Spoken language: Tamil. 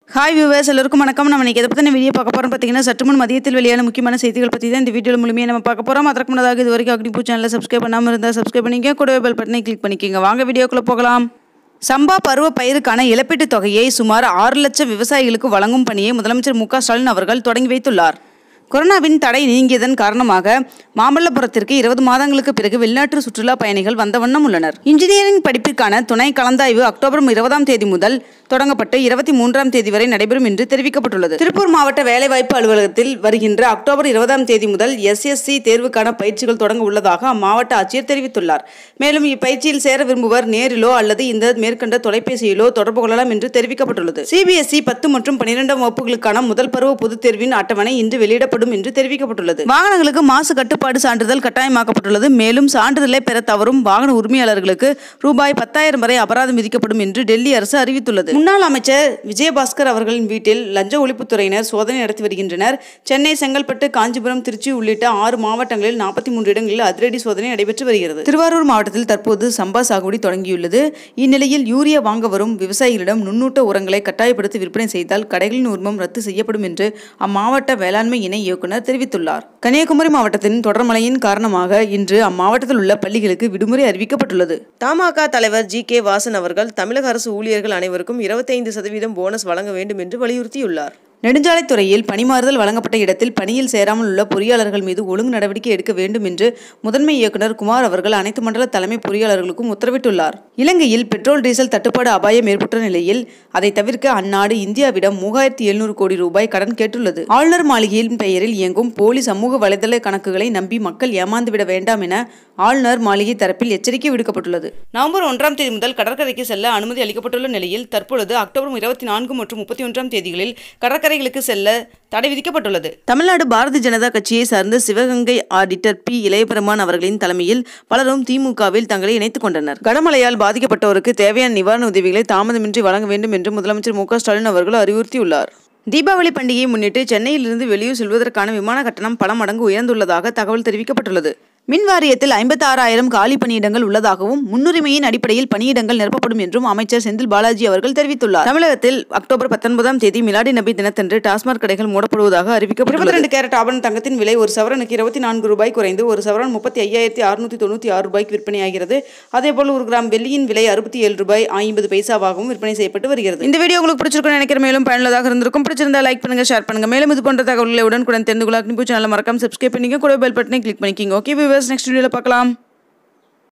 ஹாய் வியூவர்ஸ் எல்லோருக்கும் வணக்கம் நம்ம இன்னைக்கு எதை பற்றின வீடியோ பார்க்க போகிறோம் பார்த்தீங்கன்னா சற்று முன் மதியத்தில் வெளியான முக்கியமான செய்திகள் பற்றி தான் இந்த வீடியோவில் முழுமையாக நம்ம பார்க்க போகிறோம் அதற்கு முன்னதாக இது வரைக்கும் அக்னிபூ சேனலை சப்ஸ்கிரைப் பண்ணாமல் இருந்தால் சப்ஸ்கிரைப் பண்ணிக்க கூடவே பெல் பட்டனை கிளிக் பண்ணிக்கோங்க வாங்க வீடியோக்குள்ளே போகலாம் சம்பா பருவ பயிருக்கான இழப்பீட்டுத் தொகையை சுமார் ஆறு லட்சம் விவசாயிகளுக்கு வழங்கும் பணியை முதலமைச்சர் மு க ஸ்டாலின் அவர்கள் தொடங்கி வைத்துள்ளார் கொரோனாவின் தடை நீங்கியதன் காரணமாக மாமல்லபுரத்திற்கு இருபது மாதங்களுக்கு பிறகு வெளிநாட்டு சுற்றுலா பயணிகள் வந்த வண்ணம் உள்ளனர் இன்ஜினியரிங் படிப்பிற்கான துணை கலந்தாய்வு அக்டோபர் இருபதாம் தேதி முதல் தொடங்கப்பட்டு இருபத்தி மூன்றாம் தேதி வரை நடைபெறும் என்று தெரிவிக்கப்பட்டுள்ளது திருப்பூர் மாவட்ட வேலைவாய்ப்பு அலுவலகத்தில் வருகின்ற அக்டோபர் இருபதாம் தேதி முதல் எஸ்எஸ்சி தேர்வுக்கான பயிற்சிகள் தொடங்க உள்ளதாக அம்மாவட்ட ஆட்சியர் தெரிவித்துள்ளார் மேலும் இப்பயிற்சியில் சேர விரும்புவர் நேரிலோ அல்லது இந்த மேற்கண்ட தொலைபேசியிலோ தொடர்பு கொள்ளலாம் என்று தெரிவிக்கப்பட்டுள்ளது சிபிஎஸ்இ பத்து மற்றும் பன்னிரெண்டாம் வகுப்புகளுக்கான முதல் பருவ பொதுத் தேர்வின் அட்டவணை இன்று வெளியிடப்படும் என்று தெரிவிக்கப்பட்டுள்ளது வாகனங்களுக்கு மாசு கட்டுப்பாடு சான்றிதழ் கட்டாயமாக்கப்பட்டுள்ளது மேலும் சான்றிதழை பெற தவறும் வாகன உரிமையாளர்களுக்கு ரூபாய் பத்தாயிரம் வரை அபராதம் விதிக்கப்படும் என்று டெல்லி அரசு அறிவித்துள்ளது முன்னாள் அமைச்சர் விஜயபாஸ்கர் அவர்களின் வீட்டில் லஞ்ச ஒழிப்புத்துறையினர் சோதனை நடத்தி வருகின்றனர் சென்னை செங்கல்பட்டு காஞ்சிபுரம் திருச்சி உள்ளிட்ட ஆறு மாவட்டங்களில் நாற்பத்தி மூன்று இடங்களில் அதிரடி சோதனை நடைபெற்று வருகிறது திருவாரூர் மாவட்டத்தில் தற்போது சம்பா சாகுபடி தொடங்கியுள்ளது இந்நிலையில் யூரியா வாங்க வரும் விவசாயிகளிடம் நுண்ணூட்ட உரங்களை கட்டாயப்படுத்தி விற்பனை செய்தால் கடைகளின் உரிமம் ரத்து செய்யப்படும் என்று அம்மாவட்ட வேளாண்மை இணை இயக்குனர் தெரிவித்துள்ளார் கன்னியாகுமரி மாவட்டத்தின் தொடர் மழையின் காரணமாக இன்று அம்மாவட்டத்தில் உள்ள பள்ளிகளுக்கு விடுமுறை அறிவிக்கப்பட்டுள்ளது தமாக தலைவர் ஜி கே வாசன் அவர்கள் தமிழக அரசு ஊழியர்கள் அனைவருக்கும் இருபத்தைந்து சதவீதம் போனஸ் வழங்க வேண்டும் என்று வலியுறுத்தியுள்ளார் நெடுஞ்சாலைத்துறையில் பணிமாறுதல் வழங்கப்பட்ட இடத்தில் பணியில் சேராமல் உள்ள பொறியாளர்கள் மீது ஒழுங்கு நடவடிக்கை எடுக்க வேண்டும் என்று முதன்மை இயக்குநர் குமார் அவர்கள் அனைத்து மண்டல தலைமை பொறியாளர்களுக்கும் உத்தரவிட்டுள்ளார் இலங்கையில் பெட்ரோல் டீசல் தட்டுப்பாடு அபாயம் ஏற்பட்ட நிலையில் அதை தவிர்க்க அந்நாடு இந்தியாவிடம் மூவாயிரத்தி எழுநூறு கோடி ரூபாய் கடன் கேட்டுள்ளது ஆளுநர் மாளிகையின் பெயரில் இயங்கும் போலி சமூக வலைதள கணக்குகளை நம்பி மக்கள் ஏமாந்துவிட வேண்டாம் என ஆளுநர் மாளிகை தரப்பில் எச்சரிக்கை விடுக்கப்பட்டுள்ளது நவம்பர் ஒன்றாம் தேதி முதல் கடற்கரைக்கு செல்ல அனுமதி அளிக்கப்பட்டுள்ள நிலையில் தற்பொழுது அக்டோபர் இருபத்தி நான்கு மற்றும் முப்பத்தி ஒன்றாம் தேதிகளில் கடற்கரைகளுக்கு செல்ல தடை விதிக்கப்பட்டுள்ளது தமிழ்நாடு பாரதிய ஜனதா கட்சியை சார்ந்த சிவகங்கை ஆடிட்டர் பி இளையபெருமான் அவர்களின் தலைமையில் பலரும் திமுகவில் தங்களை இணைத்துக் கொண்டனர் கனமழையால் பாதிக்கப்பட்டோருக்கு தேவையான நிவாரண உதவிகளை தாமதமின்றி வழங்க வேண்டும் என்று முதலமைச்சர் மு க ஸ்டாலின் அவர்கள் அறிவுறுத்தியுள்ளார் தீபாவளி பண்டிகையை முன்னிட்டு சென்னையிலிருந்து வெளியூர் செல்வதற்கான விமான கட்டணம் பல மடங்கு உயர்ந்துள்ளதாக தகவல் தெரிவிக்கப்பட்டுள்ளது மின் வாரியத்தில் ஐம்பத்தாறாயிரம் காலி பணியிடங்கள் உள்ளதாகவும் முன்னுரிமையின் அடிப்படையில் பணியிடங்கள் நிரப்பப்படும் என்றும் அமைச்சர் செந்தில் பாலாஜி அவர்கள் தெரிவித்துள்ளார் தமிழகத்தில் அக்டோபர் பத்தொன்பதாம் தேதி மிலாடி நபி தினத்தன்று டாஸ்மாக் கடைகள் மூடப்படுவதாக அறிவிக்கப்பட்டுள்ளது ரெண்டு கேரட் ஆபரண தங்கத்தின் விலை ஒரு சவரனுக்கு இருபத்தி நான்கு ரூபாய் குறைந்து ஒரு சவரன் முப்பத்தி ஐயாயிரத்தி அறுநூத்தி தொண்ணூற்றி ஆறு ரூபாய்க்கு விற்பனையாகிறது அதேபோல் ஒரு கிராம் வெள்ளியின் விலை அறுபத்தி ஏழு ரூபாய் ஐம்பது பைசாவாகவும் விற்பனை செய்யப்பட்டு வருகிறது இந்த வீடியோ உங்களுக்கு பிடிச்சிருக்கும் நினைக்கிற மேலும் பயனுள்ளதாக இருந்திருக்கும் பிடிச்சிருந்தா லைக் பண்ணுங்க ஷேர் பண்ணுங்க மேலும் இது போன்ற தகவல்களை உடனுக்குடன் தெரிந்து கொள்ள அக்னிபூ சேனல் மறக்காம சப்ஸ்கிரைப் பண்ணிக்க கூட பெல் பட்டனை கிளிக் பண்ணிக்கிங்க ஓகே வியூவர்ஸ் நெக்ஸ்ட் வீடியோவில் பார்க்கலாம்